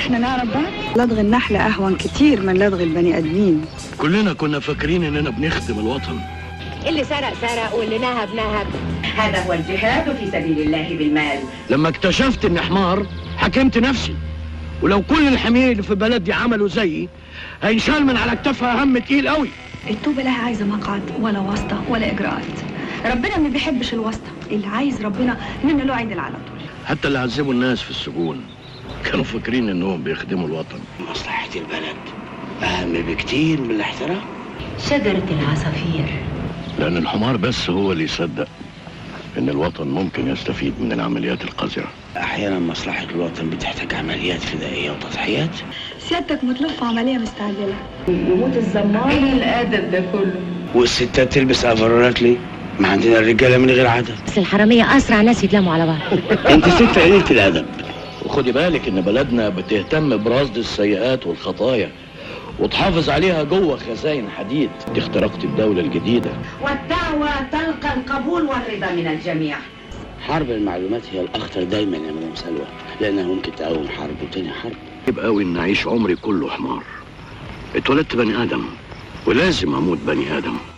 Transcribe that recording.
احنا نعرف بعض لدغ النحل اهون كتير من لدغ البني ادمين كلنا كنا فاكرين اننا بنخدم الوطن اللي سرق سرق واللي نهب نهب هذا هو الجهاد في سبيل الله بالمال لما اكتشفت اني حمار حكمت نفسي ولو كل الحمير اللي في بلدي عملوا زيي هينشال من على كتافها هم تقيل قوي التوبة لها عايزة مقعد ولا واسطة ولا إجراءات ربنا ما بيحبش الواسطة اللي عايز ربنا إننا له عدل على طول حتى اللي عذبوا الناس في السجون كانوا فاكرين انهم بيخدموا الوطن مصلحة البلد أهم بكتير من الاحترام شجرة العصافير لان الحمار بس هو اللي يصدق ان الوطن ممكن يستفيد من العمليات القذرة أحيانا مصلحة الوطن بتحتاج عمليات فدائية وتضحيات سيادتك متلف عملية مستعجلة يموت الزمان ايه الادب ده كله والستات تلبس أفرونات ليه؟ ما عندنا الرجالة من غير عدد بس الحرامية أسرع ناس يتلموا على بعض أنت ست قليلة الأدب وخدي بالك ان بلدنا بتهتم برصد السيئات والخطايا وتحافظ عليها جوه خزائن حديد دي اخترقت الدولة الجديدة والدعوة تلقى القبول والرضا من الجميع حرب المعلومات هي الأخطر دايما يا مدام سلوى لأنها ممكن تقوم حرب وتاني حرب يبقى قوي ان اعيش عمري كله حمار اتولدت بني ادم ولازم اموت بني ادم